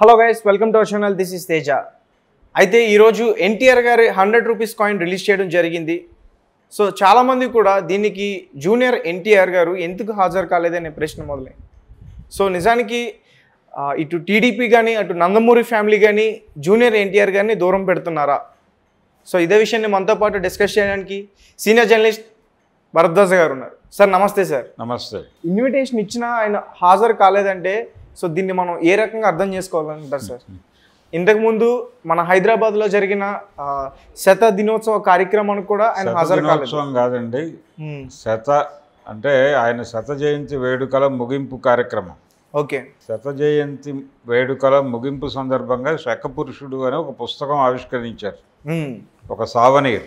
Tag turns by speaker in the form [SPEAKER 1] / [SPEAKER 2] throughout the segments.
[SPEAKER 1] Hello guys welcome to our channel this is Teja అయితే ఈరోజు ఎన్టీఆర్ గారి హండ్రెడ్ రూపీస్ కాయిన్ రిలీజ్ చేయడం జరిగింది సో చాలామంది కూడా దీనికి జూనియర్ ఎన్టీఆర్ గారు ఎందుకు హాజరు కాలేదనే ప్రశ్న మొదలైంది సో నిజానికి ఆ, ఇటు టీడీపీ కానీ అటు నందమూరి ఫ్యామిలీ కానీ జూనియర్ ఎన్టీఆర్ గారిని దూరం పెడుతున్నారా సో ఇదే విషయాన్ని మనతో పాటు డిస్కస్ చేయడానికి సీనియర్ జర్నలిస్ట్ భరద్వాజ గారు ఉన్నారు సార్ నమస్తే సార్
[SPEAKER 2] నమస్తే
[SPEAKER 1] ఇన్విటేషన్ ఇచ్చినా ఆయన హాజరు కాలేదంటే సో దీన్ని మనం ఏ రకంగా అర్థం చేసుకోవాలంటారు సార్ ఇంతకుముందు మన హైదరాబాద్లో జరిగిన ఆ, శత దినోత్సవ కార్యక్రమానికి కూడా ఆయన
[SPEAKER 2] శత
[SPEAKER 1] హాజరు కాలేదు
[SPEAKER 2] దినోత్సవం కాదండి
[SPEAKER 1] మ్మ్.
[SPEAKER 2] శత అంటే ఆయన శత జయంతి వేడుకల ముగింపు కార్యక్రమం
[SPEAKER 1] ఓకే
[SPEAKER 2] శత జయంతి వేడుకల ముగింపు సందర్భంగా శకపురుషుడు అనే ఒక పుస్తకం ఆవిష్కరించారు
[SPEAKER 1] మ్మ్.
[SPEAKER 2] ఒక సావనీర్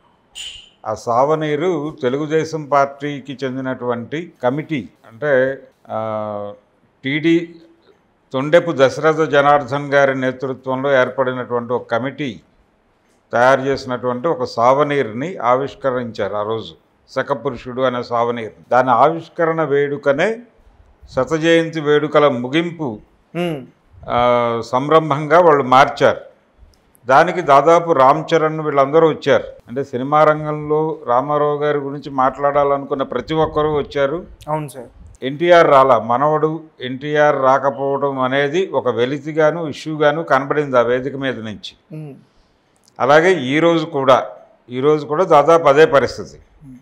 [SPEAKER 2] ఆ సావనీరు తెలుగుదేశం పార్టీకి చెందినటువంటి కమిటీ అంటే ఆ, టీడీ తొండెపు దశరథ జనార్దన్ గారి నేతృత్వంలో ఏర్పడినటువంటి ఒక కమిటీ తయారు చేసినటువంటి ఒక సావనీర్ని ఆవిష్కరించారు ఆ రోజు శకపురుషుడు అనే సావనీర్ దాని ఆవిష్కరణ వేడుకనే శత జయంతి వేడుకల ముగింపు
[SPEAKER 1] మ్మ్.
[SPEAKER 2] ఆ, సంరంభంగా వాళ్ళు మార్చారు దానికి దాదాపు రామ్ చరణ్ వీళ్ళందరూ వచ్చారు అంటే సినిమా రంగంలో రామారావు గారి గురించి మాట్లాడాలనుకున్న ప్రతి ఒక్కరూ వచ్చారు
[SPEAKER 1] అవును సార్
[SPEAKER 2] ఎన్టీఆర్ రాలా మనవడు ఎన్టీఆర్ రాకపోవడం అనేది ఒక వెలితిగాను ఇష్యూగాను కనబడింది ఆ వేదిక మీద నుంచి
[SPEAKER 1] మ్మ్.
[SPEAKER 2] అలాగే ఈరోజు కూడా ఈరోజు కూడా దాదాపు అదే పరిస్థితి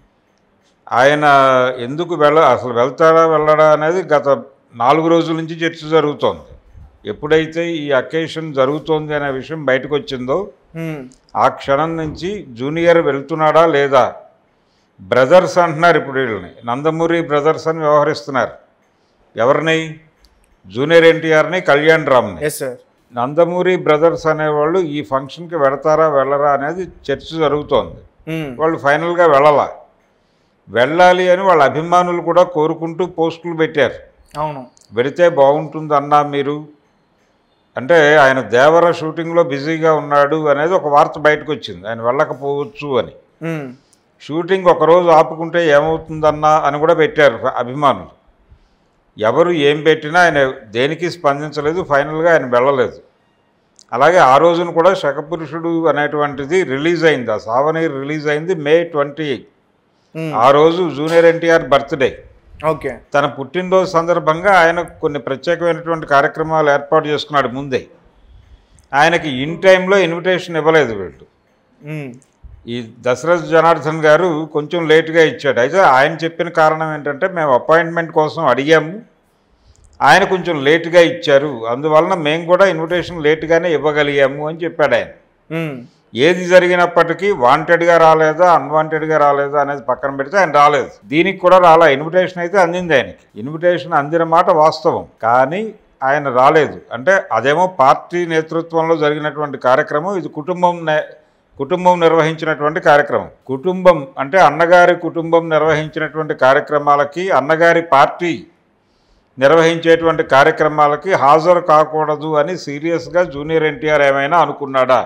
[SPEAKER 2] ఆయన ఎందుకు వెళ్ళ అసలు వెళ్తాడా వెళ్ళడా అనేది గత నాలుగు రోజుల నుంచి చర్చ జరుగుతోంది ఎప్పుడైతే ఈ అకేషన్ జరుగుతోంది అనే విషయం బయటకు వచ్చిందో
[SPEAKER 1] మ్మ్.
[SPEAKER 2] ఆ క్షణం నుంచి జూనియర్ వెళ్తున్నాడా లేదా బ్రదర్స్ అంటున్నారు ఇప్పుడు వీళ్ళని నందమూరి బ్రదర్స్ అని వ్యవహరిస్తున్నారు ఎవరిని జూనియర్ ఎన్టీఆర్ని కళ్యాణ్ రామ్ని
[SPEAKER 1] ఎస్ సార్
[SPEAKER 2] నందమూరి బ్రదర్స్ అనేవాళ్ళు ఈ ఫంక్షన్కి వెడతారా వెళ్ళరా అనేది చర్చ జరుగుతోంది
[SPEAKER 1] మ్మ్.
[SPEAKER 2] వాళ్ళు ఫైనల్గా వెళ్ళాల వెళ్ళాలి అని వాళ్ళ అభిమానులు కూడా కోరుకుంటూ పోస్టులు పెట్టారు
[SPEAKER 1] అవును
[SPEAKER 2] వెడితే బాగుంటుందన్నా మీరు అంటే ఆయన దేవర షూటింగ్లో బిజీగా ఉన్నాడు అనేది ఒక వార్త బయటకు వచ్చింది ఆయన వెళ్ళకపోవచ్చు అని
[SPEAKER 1] మ్మ్.
[SPEAKER 2] షూటింగ్ ఒకరోజు ఆపుకుంటే ఏమవుతుందన్నా అని కూడా పెట్టారు అభిమానులు ఎవరు ఏం పెట్టినా ఆయన దేనికి స్పందించలేదు ఫైనల్గా ఆయన వెళ్ళలేదు అలాగే ఆ రోజున కూడా శకపురుషుడు అనేటువంటిది రిలీజ్ అయింది ఆ సావని రిలీజ్ అయింది మే ట్వంటీ
[SPEAKER 1] మ్మ్.
[SPEAKER 2] ఆ రోజు జూనియర్ ఎన్టీఆర్ బర్త్డే
[SPEAKER 1] ఓకే
[SPEAKER 2] తన పుట్టినరోజు సందర్భంగా ఆయన కొన్ని ప్రత్యేకమైనటువంటి కార్యక్రమాలు ఏర్పాటు చేసుకున్నాడు ముందే ఆయనకి ఇన్ టైంలో ఇన్విటేషన్ ఇవ్వలేదు వీళ్ళు
[SPEAKER 1] మ్మ్.
[SPEAKER 2] ఈ దశరథ్ జనార్దన్ గారు కొంచెం లేటుగా ఇచ్చాడు అయితే ఆయన చెప్పిన కారణం ఏంటంటే మేము అపాయింట్మెంట్ కోసం అడిగాము ఆయన కొంచెం లేటుగా ఇచ్చారు అందువలన మేము కూడా ఇన్విటేషన్ లేటుగానే ఇవ్వగలిగాము అని చెప్పాడు ఆయన
[SPEAKER 1] మ్మ్.
[SPEAKER 2] ఏది జరిగినప్పటికీ వాంటెడ్గా రాలేదా అన్వాంటెడ్గా రాలేదా అనేది పక్కన పెడితే ఆయన రాలేదు దీనికి కూడా రాలా ఇన్విటేషన్ అయితే అందింది ఆయనకి ఇన్విటేషన్ అందిన మాట వాస్తవం కానీ ఆయన రాలేదు అంటే అదేమో పార్టీ నేతృత్వంలో జరిగినటువంటి కార్యక్రమం ఇది కుటుంబం నే- కుటుంబం నిర్వహించినటువంటి కార్యక్రమం కుటుంబం అంటే అన్నగారి కుటుంబం నిర్వహించినటువంటి కార్యక్రమాలకి అన్నగారి పార్టీ నిర్వహించేటువంటి కార్యక్రమాలకి హాజరు కాకూడదు అని సీరియస్గా జూనియర్ ఎన్టీఆర్ ఏమైనా అనుకున్నాడా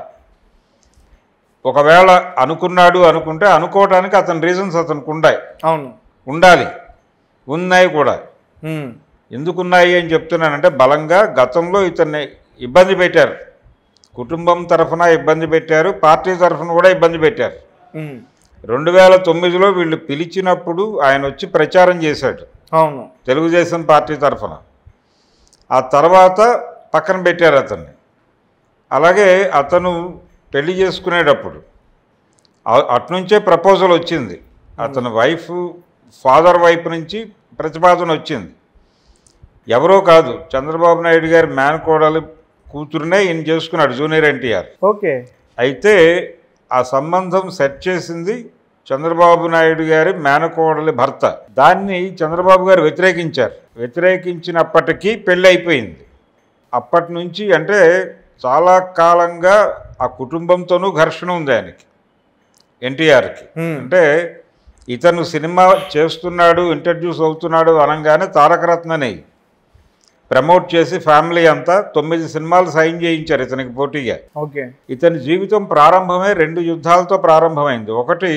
[SPEAKER 2] ఒకవేళ అనుకున్నాడు అనుకుంటే అనుకోవటానికి అతని రీజన్స్ అతనికి ఉన్నాయి
[SPEAKER 1] అవును
[SPEAKER 2] ఉండాలి ఉన్నాయి కూడా
[SPEAKER 1] మ్మ్.
[SPEAKER 2] ఎందుకున్నాయి అని చెప్తున్నానంటే బలంగా గతంలో ఇతన్ని ఇబ్బంది పెట్టారు కుటుంబం తరఫున ఇబ్బంది పెట్టారు పార్టీ తరఫున కూడా ఇబ్బంది పెట్టారు
[SPEAKER 1] మ్మ్.
[SPEAKER 2] రెండు వేల తొమ్మిదిలో వీళ్ళు పిలిచినప్పుడు ఆయన వచ్చి ప్రచారం చేశాడు
[SPEAKER 1] అవును
[SPEAKER 2] తెలుగుదేశం పార్టీ తరఫున ఆ తర్వాత పక్కన పెట్టారు అతన్ని అలాగే అతను పెళ్లి చేసుకునేటప్పుడు ఆ- అట్నుంచే ప్రపోజల్ వచ్చింది అతని వైఫ్ ఫాదర్ వైపు నుంచి ప్రతిపాదన వచ్చింది ఎవరో కాదు చంద్రబాబు నాయుడు గారి మేనకోడలు కూతురునే ఈయన చేసుకున్నాడు జూనియర్ ఎన్టీఆర్
[SPEAKER 1] ఓకే
[SPEAKER 2] అయితే ఆ సంబంధం సెట్ చేసింది చంద్రబాబు నాయుడు గారి మేనకోడలి భర్త దాన్ని చంద్రబాబు గారు వ్యతిరేకించారు వ్యతిరేకించినప్పటికీ పెళ్ళి అయిపోయింది అప్పటి నుంచి అంటే చాలా కాలంగా ఆ కుటుంబంతోనూ ఘర్షణ ఉంది ఆయనకి ఎన్టీఆర్కి
[SPEAKER 1] మ్మ్.
[SPEAKER 2] అంటే ఇతను సినిమా చేస్తున్నాడు ఇంట్రడ్యూస్ అవుతున్నాడు అనగానే తారకరత్నని ప్రమోట్ చేసి ఫ్యామిలీ అంతా తొమ్మిది సినిమాలు సైన్ చేయించారు ఇతనికి పోటీగా
[SPEAKER 1] ఓకే
[SPEAKER 2] ఇతని జీవితం ప్రారంభమే రెండు యుద్ధాలతో ప్రారంభమైంది ఒకటి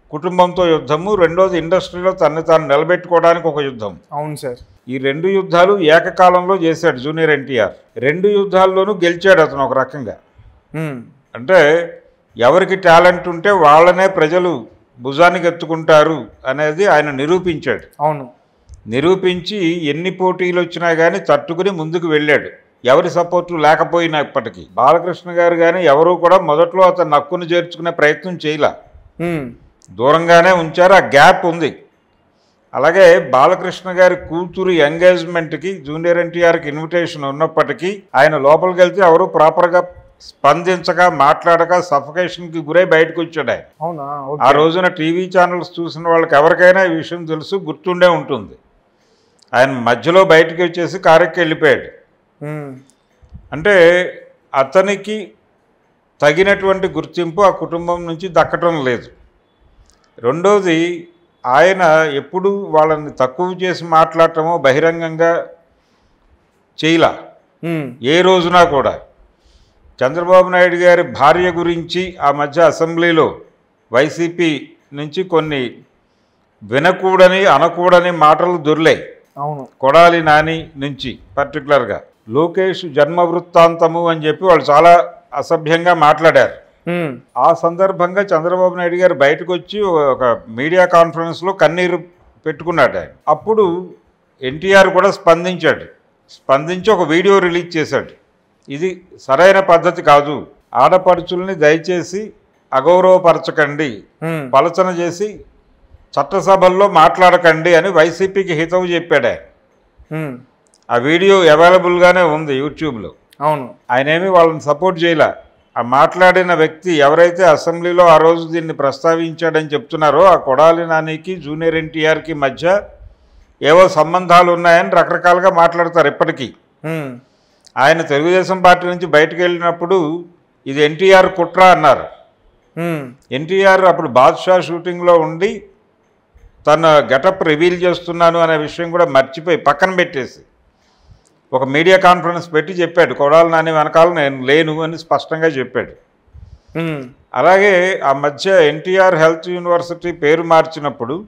[SPEAKER 2] కుటుంబంతో యుద్ధము రెండోది ఇండస్ట్రీలో తనని తాను నిలబెట్టుకోవడానికి ఒక యుద్ధం
[SPEAKER 1] అవును సార్
[SPEAKER 2] ఈ రెండు యుద్ధాలు ఏకకాలంలో చేశాడు జూనియర్ ఎన్టీఆర్ రెండు యుద్ధాల్లోనూ గెలిచాడు అతను ఒక రకంగా
[SPEAKER 1] ఉమ్,
[SPEAKER 2] అంటే ఎవరికి టాలెంట్ ఉంటే వాళ్ళనే ప్రజలు భుజానికి ఎత్తుకుంటారు అనేది ఆయన నిరూపించాడు
[SPEAKER 1] అవును
[SPEAKER 2] నిరూపించి ఎన్ని పోటీలు వచ్చినా కానీ తట్టుకుని ముందుకు వెళ్ళాడు ఎవరి సపోర్టు లేకపోయినప్పటికీ బాలకృష్ణ గారు కానీ ఎవరూ కూడా మొదట్లో అతను నక్కును చేర్చుకునే ప్రయత్నం చేయలే
[SPEAKER 1] ఉమ్,
[SPEAKER 2] దూరంగానే ఉంచారు ఆ గ్యాప్ ఉంది అలాగే బాలకృష్ణ గారి కూతురు ఎంగేజ్మెంట్కి జూనియర్ ఎన్టీఆర్కి ఇన్విటేషన్ ఉన్నప్పటికీ ఆయన లోపలికి వెళ్తే ఎవరు ప్రాపర్గా స్పందించక మాట్లాడక సఫకేషన్కి గురై బయటకు వచ్చాడు ఆయన
[SPEAKER 1] అవునా
[SPEAKER 2] ఆ
[SPEAKER 1] ఓకే
[SPEAKER 2] రోజున టీవీ ఛానల్స్ చూసిన వాళ్ళకి ఎవరికైనా ఈ విషయం తెలుసు గుర్తుండే ఉంటుంది ఆయన మధ్యలో బయటికి వచ్చేసి కారెక్కి వెళ్ళిపోయాడు
[SPEAKER 1] ఉమ్,
[SPEAKER 2] అంటే అతనికి తగినటువంటి గుర్తింపు ఆ కుటుంబం నుంచి దక్కటం లేదు రెండోది ఆయన ఎప్పుడు వాళ్ళని తక్కువ చేసి మాట్లాడటమో బహిరంగంగా చేయలా
[SPEAKER 1] ఉమ్,
[SPEAKER 2] ఏ రోజున కూడా చంద్రబాబు నాయుడు గారి భార్య గురించి ఆ మధ్య అసెంబ్లీలో వైసీపీ నుంచి కొన్ని వినకూడని అనకూడని మాటలు దొర్లాయి
[SPEAKER 1] అవును
[SPEAKER 2] కొడాలి నాని నుంచి పర్టికులర్గా లోకేష్ జన్మ వృత్తాంతము అని చెప్పి వాళ్ళు చాలా అసభ్యంగా మాట్లాడారు
[SPEAKER 1] ఉమ్,
[SPEAKER 2] ఆ సందర్భంగా చంద్రబాబు నాయుడు గారు బయటకు వచ్చి ఒక మీడియా కాన్ఫరెన్స్లో కన్నీరు పెట్టుకున్నాడు ఆయన అప్పుడు ఎన్టీఆర్ కూడా స్పందించాడు స్పందించి ఒక వీడియో రిలీజ్ చేశాడు ఇది సరైన పద్ధతి కాదు ఆడపడుచుల్ని దయచేసి అగౌరవపరచకండి
[SPEAKER 1] ఉమ్,
[SPEAKER 2] పలచన చేసి చట్టసభల్లో మాట్లాడకండి అని వైసీపీకి హితవు చెప్పాడు ఆయన
[SPEAKER 1] ఉమ్,
[SPEAKER 2] ఆ వీడియో అవైలబుల్గానే ఉంది యూట్యూబ్లో
[SPEAKER 1] అవును
[SPEAKER 2] ఆయనేమి వాళ్ళని సపోర్ట్ చేయలే ఆ మాట్లాడిన వ్యక్తి ఎవరైతే అసెంబ్లీలో ఆ రోజు దీన్ని ప్రస్తావించాడని చెప్తున్నారో ఆ కొడాలి నానికి జూనియర్ ఎన్టీఆర్కి మధ్య ఏవో సంబంధాలు ఉన్నాయని రకరకాలుగా మాట్లాడతారు ఇప్పటికీ
[SPEAKER 1] ఉమ్,
[SPEAKER 2] ఆయన తెలుగుదేశం పార్టీ నుంచి బయటకు వెళ్ళినప్పుడు ఇది ఎన్టీఆర్ కుట్ర అన్నారు
[SPEAKER 1] ఉమ్,
[SPEAKER 2] ఎన్టీఆర్ అప్పుడు బాద్షా షూటింగ్లో ఉండి తన గెటప్ రివీల్ చేస్తున్నాను అనే విషయం కూడా మర్చిపోయి పక్కన పెట్టేసి ఒక మీడియా కాన్ఫరెన్స్ పెట్టి చెప్పాడు కొడాలి నాని వెనకాల నేను లేను అని స్పష్టంగా చెప్పాడు
[SPEAKER 1] ఉమ్,
[SPEAKER 2] అలాగే ఆ మధ్య ఎన్టీఆర్ హెల్త్ యూనివర్సిటీ పేరు మార్చినప్పుడు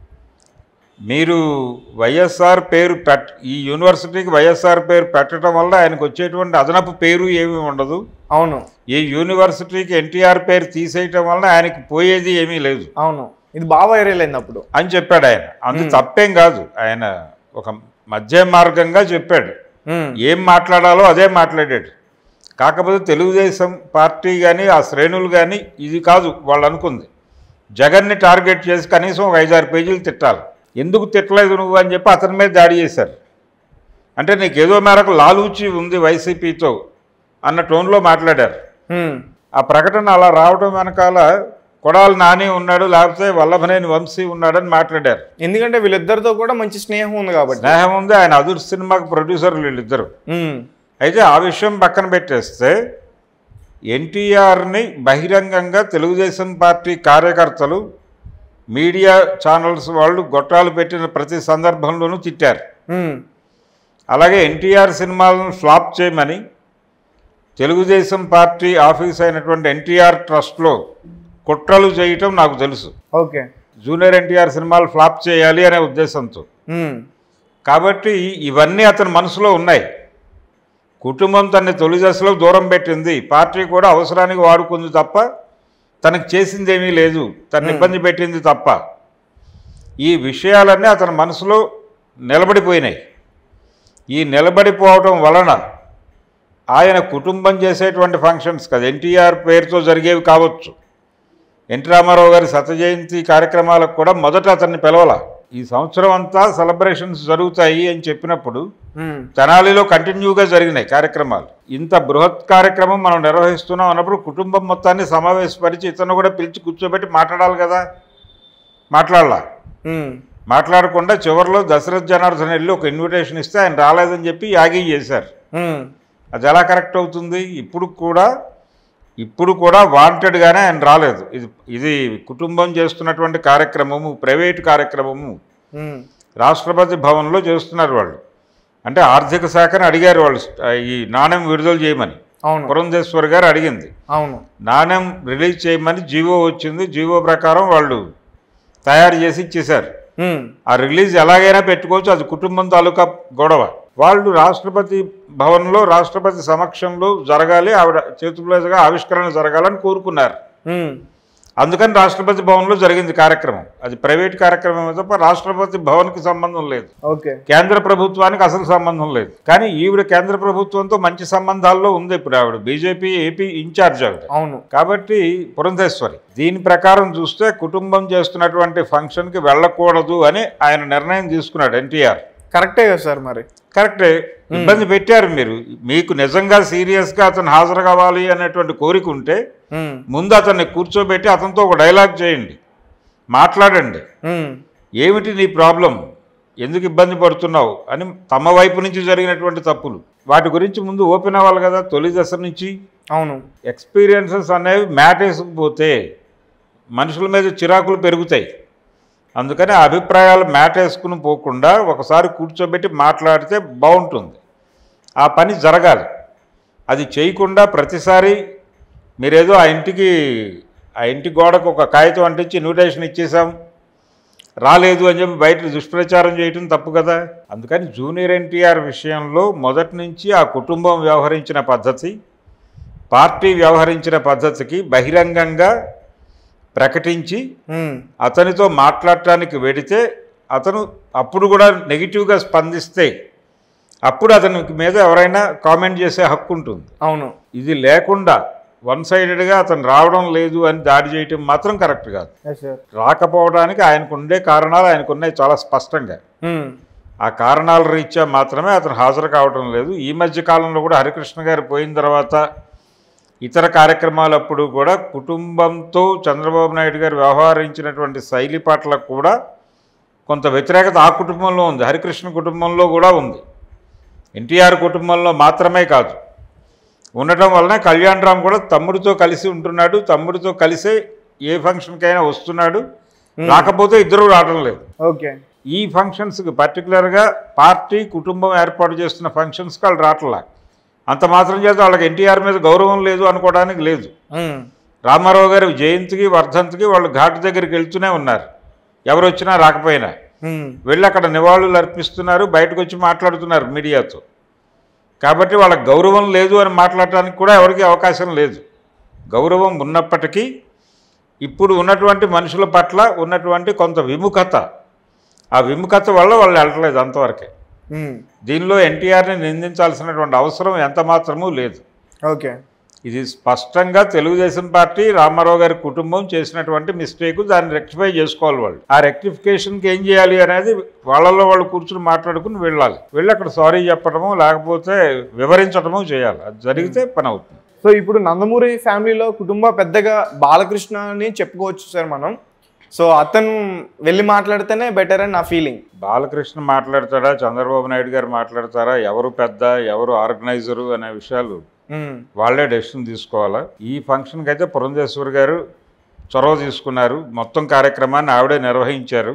[SPEAKER 2] మీరు వైఎస్ఆర్ పేరు పెట్ ఈ యూనివర్సిటీకి వైఎస్ఆర్ పేరు పెట్టడం వల్ల ఆయనకు వచ్చేటువంటి అదనపు పేరు ఏమీ ఉండదు
[SPEAKER 1] అవును
[SPEAKER 2] ఈ యూనివర్సిటీకి ఎన్టీఆర్ పేరు తీసేయటం వలన ఆయనకి పోయేది ఏమీ లేదు
[SPEAKER 1] అవును ఇది బాగా వైరల్ అయింది అప్పుడు
[SPEAKER 2] అని చెప్పాడు ఆయన అందు తప్పేం కాదు ఆయన ఒక మధ్య మార్గంగా చెప్పాడు
[SPEAKER 1] ఉమ్,
[SPEAKER 2] ఏం మాట్లాడాలో అదే మాట్లాడాడు కాకపోతే తెలుగుదేశం పార్టీ కానీ ఆ శ్రేణులు కానీ ఇది కాదు వాళ్ళు అనుకుంది జగన్ని టార్గెట్ చేసి కనీసం ఒక ఐదారు పేజీలు తిట్టాలి ఎందుకు తిట్టలేదు నువ్వు అని చెప్పి అతని మీద దాడి చేశారు అంటే నీకు ఏదో మేరకు లాలూచి ఉంది వైసీపీతో అన్న టోన్లో మాట్లాడారు
[SPEAKER 1] ఉమ్,
[SPEAKER 2] ఆ ప్రకటన అలా రావడం వెనకాల కొడాలి నాని ఉన్నాడు లేకపోతే వల్లభనేని వంశీ ఉన్నాడని మాట్లాడారు
[SPEAKER 1] ఎందుకంటే వీళ్ళిద్దరితో కూడా మంచి స్నేహం ఉంది కాబట్టి
[SPEAKER 2] స్నేహం ఉంది ఆయన అదుర్ సినిమాకి ప్రొడ్యూసర్లు వీళ్ళిద్దరు
[SPEAKER 1] ఉమ్,
[SPEAKER 2] అయితే ఆ విషయం పక్కన పెట్టేస్తే ఎన్టీఆర్ని బహిరంగంగా తెలుగుదేశం పార్టీ కార్యకర్తలు మీడియా ఛానల్స్ వాళ్ళు గొట్టాలు పెట్టిన ప్రతి సందర్భంలోనూ తిట్టారు
[SPEAKER 1] ఉమ్,
[SPEAKER 2] అలాగే ఎన్టీఆర్ సినిమాలను ఫ్లాప్ చేయమని తెలుగుదేశం పార్టీ ఆఫీస్ అయినటువంటి ఎన్టీఆర్ ట్రస్ట్లో కుట్రలు చేయటం నాకు తెలుసు
[SPEAKER 1] ఓకే
[SPEAKER 2] జూనియర్ ఎన్టీఆర్ సినిమాలు ఫ్లాప్ చేయాలి అనే ఉద్దేశంతో
[SPEAKER 1] ఉమ్,
[SPEAKER 2] కాబట్టి ఇవన్నీ అతని మనసులో ఉన్నాయి కుటుంబం తనని తొలి దశలో దూరం పెట్టింది పార్టీ కూడా అవసరానికి వాడుకుంది తప్ప తనకు చేసింది ఏమీ లేదు తను ఇబ్బంది పెట్టింది తప్ప ఈ విషయాలన్నీ అతని మనసులో నిలబడిపోయినాయి ఈ నిలబడిపోవటం వలన ఆయన కుటుంబం చేసేటువంటి ఫంక్షన్స్ కదా ఎన్టీఆర్ పేరుతో జరిగేవి కావచ్చు ఎన్టీ రామారావు గారి శత జయంతి కార్యక్రమాలకు కూడా మొదట అతన్ని పిలవాల ఈ సంవత్సరం అంతా సెలబ్రేషన్స్ జరుగుతాయి అని చెప్పినప్పుడు
[SPEAKER 1] ఉమ్,
[SPEAKER 2] తెనాలిలో కంటిన్యూగా జరిగినాయి కార్యక్రమాలు ఇంత బృహత్ కార్యక్రమం మనం నిర్వహిస్తున్నాం అన్నప్పుడు కుటుంబం మొత్తాన్ని సమావేశపరిచి ఇతను కూడా పిలిచి కూర్చోబెట్టి మాట్లాడాలి కదా మాట్లాడాల
[SPEAKER 1] ఉమ్,
[SPEAKER 2] మాట్లాడకుండా చివరిలో దశరథ్ జనార్దన్ వెళ్ళి ఒక ఇన్విటేషన్ ఇస్తే ఆయన రాలేదని చెప్పి యాగి చేశారు
[SPEAKER 1] ఉమ్,
[SPEAKER 2] అది ఎలా కరెక్ట్ అవుతుంది ఇప్పుడు కూడా ఇప్పుడు కూడా వాంటెడ్గానే ఆయన రాలేదు ఇది ఇది కుటుంబం చేస్తున్నటువంటి కార్యక్రమము ప్రైవేట్ కార్యక్రమము
[SPEAKER 1] ఉమ్,
[SPEAKER 2] రాష్ట్రపతి భవన్లో చేస్తున్నారు వాళ్ళు అంటే ఆర్థిక శాఖను అడిగారు వాళ్ళు ఆ, ఈ నాణ్యం విడుదల చేయమని
[SPEAKER 1] అవును
[SPEAKER 2] పురంధేశ్వర్ గారు అడిగింది
[SPEAKER 1] అవును
[SPEAKER 2] నాణ్యం రిలీజ్ చేయమని జీవో వచ్చింది జీవో ప్రకారం వాళ్ళు తయారు చేసి ఇచ్చేశారు
[SPEAKER 1] ఉమ్,
[SPEAKER 2] ఆ రిలీజ్ ఎలాగైనా పెట్టుకోవచ్చు అది కుటుంబం తాలూకా గొడవ వాళ్ళు రాష్ట్రపతి భవన్లో రాష్ట్రపతి సమక్షంలో జరగాలి ఆవిడ చేతులగా ఆవిష్కరణ జరగాలని కోరుకున్నారు
[SPEAKER 1] ఉమ్,
[SPEAKER 2] అందుకని రాష్ట్రపతి భవన్లో జరిగింది కార్యక్రమం అది ప్రైవేట్ కార్యక్రమం తప్ప రాష్ట్రపతి భవన్కి సంబంధం లేదు
[SPEAKER 1] ఓకే
[SPEAKER 2] కేంద్ర ప్రభుత్వానికి అసలు సంబంధం లేదు కానీ ఈవిడ కేంద్ర ప్రభుత్వంతో మంచి సంబంధాల్లో ఉంది ఇప్పుడు ఆవిడ బీజేపీ ఏపీ ఇన్ఛార్జ్ ఆవిడ
[SPEAKER 1] అవును
[SPEAKER 2] కాబట్టి పురంధేశ్వరి దీని ప్రకారం చూస్తే కుటుంబం చేస్తున్నటువంటి ఫంక్షన్కి వెళ్ళకూడదు అని ఆయన నిర్ణయం తీసుకున్నాడు ఎన్టీఆర్
[SPEAKER 1] కరెక్టే కదా సార్ మరి
[SPEAKER 2] కరెక్టే ఇబ్బంది పెట్టారు మీరు మీకు నిజంగా సీరియస్గా అతను హాజరు కావాలి అనేటువంటి కోరిక ఉంటే
[SPEAKER 1] ఉమ్,
[SPEAKER 2] ముందు అతన్ని కూర్చోబెట్టి అతనితో ఒక డైలాగ్ చేయండి మాట్లాడండి
[SPEAKER 1] ఉమ్,
[SPEAKER 2] ఏమిటి నీ ప్రాబ్లం ఎందుకు ఇబ్బంది పడుతున్నావు అని తమ వైపు నుంచి జరిగినటువంటి తప్పులు వాటి గురించి ముందు ఓపెన్ అవ్వాలి కదా తొలి దశ నుంచి
[SPEAKER 1] అవును
[SPEAKER 2] ఎక్స్పీరియన్సెస్ అనేవి మ్యాటేసుకుపోతే మనుషుల మీద చిరాకులు పెరుగుతాయి అందుకని ఆ అభిప్రాయాలు మ్యాటేసుకుని పోకుండా ఒకసారి కూర్చోబెట్టి మాట్లాడితే బాగుంటుంది ఆ పని జరగాలి అది చేయకుండా ప్రతిసారి మీరేదో ఆ ఇంటికి ఆ ఇంటి గోడకు ఒక కాగితం అంటించి ఇన్విటేషన్ ఇచ్చేసాం రాలేదు అని చెప్పి బయట దుష్ప్రచారం చేయటం తప్పు కదా అందుకని జూనియర్ ఎన్టీఆర్ విషయంలో మొదటి నుంచి ఆ కుటుంబం వ్యవహరించిన పద్ధతి పార్టీ వ్యవహరించిన పద్ధతికి బహిరంగంగా ప్రకటించి
[SPEAKER 1] ఉమ్,
[SPEAKER 2] అతనితో మాట్లాడటానికి వెడితే అతను అప్పుడు కూడా నెగిటివ్గా స్పందిస్తే అప్పుడు అతని మీద ఎవరైనా కామెంట్ చేసే హక్కు ఉంటుంది
[SPEAKER 1] అవును
[SPEAKER 2] ఇది లేకుండా వన్ సైడెడ్గా అతను రావడం లేదు అని దాడి చేయటం మాత్రం కరెక్ట్ కాదు
[SPEAKER 1] ఎస్ సార్
[SPEAKER 2] రాకపోవడానికి ఆయనకు ఉండే కారణాలు ఆయనకు ఉన్నాయి చాలా స్పష్టంగా
[SPEAKER 1] ఉమ్,
[SPEAKER 2] ఆ కారణాల రీత్యా మాత్రమే అతను హాజరు కావడం లేదు ఈ మధ్య కాలంలో కూడా హరికృష్ణ గారు పోయిన తర్వాత ఇతర కార్యక్రమాలప్పుడు కూడా కుటుంబంతో చంద్రబాబు నాయుడు గారు వ్యవహరించినటువంటి శైలి పట్ల కూడా కొంత వ్యతిరేకత ఆ కుటుంబంలో ఉంది హరికృష్ణ కుటుంబంలో కూడా ఉంది ఎన్టీఆర్ కుటుంబంలో మాత్రమే కాదు ఉండటం వలన కళ్యాణ్ రామ్ కూడా తమ్ముడితో కలిసి ఉంటున్నాడు తమ్ముడితో కలిసే ఏ ఫంక్షన్కైనా వస్తున్నాడు రాకపోతే ఇద్దరు రావడం లేదు
[SPEAKER 1] ఓకే
[SPEAKER 2] ఈ ఫంక్షన్స్కి పర్టికులర్గా పార్టీ కుటుంబం ఏర్పాటు చేస్తున్న ఫంక్షన్స్కి వాళ్ళు రావట్లా అంత మాత్రం చేత వాళ్ళకి ఎన్టీఆర్ మీద గౌరవం లేదు అనుకోవడానికి లేదు
[SPEAKER 1] ఉమ్,
[SPEAKER 2] రామారావు గారి జయంతికి వర్ధంతికి వాళ్ళు ఘాటు దగ్గరికి వెళ్తూనే ఉన్నారు ఎవరు వచ్చినా రాకపోయినా
[SPEAKER 1] ఉమ్,
[SPEAKER 2] వెళ్ళి అక్కడ నివాళులు అర్పిస్తున్నారు బయటకు వచ్చి మాట్లాడుతున్నారు మీడియాతో కాబట్టి వాళ్ళకి గౌరవం లేదు అని మాట్లాడటానికి కూడా ఎవరికి అవకాశం లేదు గౌరవం ఉన్నప్పటికీ ఇప్పుడు ఉన్నటువంటి మనుషుల పట్ల ఉన్నటువంటి కొంత విముఖత ఆ విముఖత వల్ల వాళ్ళు వెళ్ళట్లేదు అంతవరకే
[SPEAKER 1] ఉమ్,
[SPEAKER 2] దీనిలో ఎన్టీఆర్ని నిందించాల్సినటువంటి అవసరం ఎంత మాత్రమూ లేదు
[SPEAKER 1] ఓకే
[SPEAKER 2] ఇది స్పష్టంగా తెలుగుదేశం పార్టీ రామారావు గారి కుటుంబం చేసినటువంటి మిస్టేక్ దాన్ని రెక్టిఫై చేసుకోవాలి వాళ్ళు ఆ రెక్టిఫికేషన్కి ఏం చేయాలి అనేది వాళ్ళలో వాళ్ళు కూర్చుని మాట్లాడుకుని వెళ్ళాలి వెళ్ళి అక్కడ సారీ చెప్పడమో లేకపోతే వివరించడమో చేయాలి అది జరిగితే పని అవుతుంది
[SPEAKER 1] సో ఇప్పుడు నందమూరి ఫ్యామిలీలో కుటుంబ పెద్దగా బాలకృష్ణ అని చెప్పుకోవచ్చు సార్ మనం సో అతను వెళ్ళి మాట్లాడితేనే బెటర్ అని నా ఫీలింగ్
[SPEAKER 2] బాలకృష్ణ మాట్లాడతాడా చంద్రబాబు నాయుడు గారు మాట్లాడతారా ఎవరు పెద్ద ఎవరు ఆర్గనైజరు అనే విషయాలు వాళ్ళే డెసిషన్ తీసుకోవాలా ఈ ఫంక్షన్కి అయితే పురంధేశ్వరి గారు చొరవ తీసుకున్నారు మొత్తం కార్యక్రమాన్ని ఆవిడే నిర్వహించారు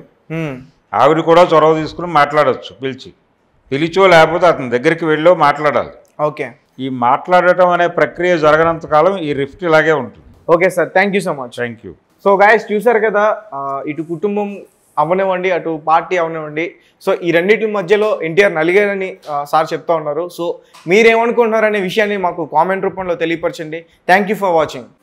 [SPEAKER 2] ఆవిడ కూడా చొరవ తీసుకుని మాట్లాడవచ్చు పిలిచి పిలిచో లేకపోతే అతని దగ్గరికి వెళ్ళో మాట్లాడాలి
[SPEAKER 1] ఓకే
[SPEAKER 2] ఈ మాట్లాడటం అనే ప్రక్రియ జరగనంత కాలం ఈ రిఫ్ట్ ఇలాగే ఉంటుంది
[SPEAKER 1] okay sir thank you so much
[SPEAKER 2] thank you
[SPEAKER 1] so guys చూసారు కదా ఆ, ఇటు కుటుంబం అవనివ్వండి అటు పార్టీ అవనివ్వండి సో ఈ రెండింటి మధ్యలో ఎన్టీఆర్ నలిగారని ఆ, సార్ చెప్తా ఉన్నారు సో మీరేమనుకుంటున్నారనే విషయాన్ని మాకు కామెంట్ రూపంలో తెలియపరచండి థ్యాంక్ యూ ఫర్ వాచింగ్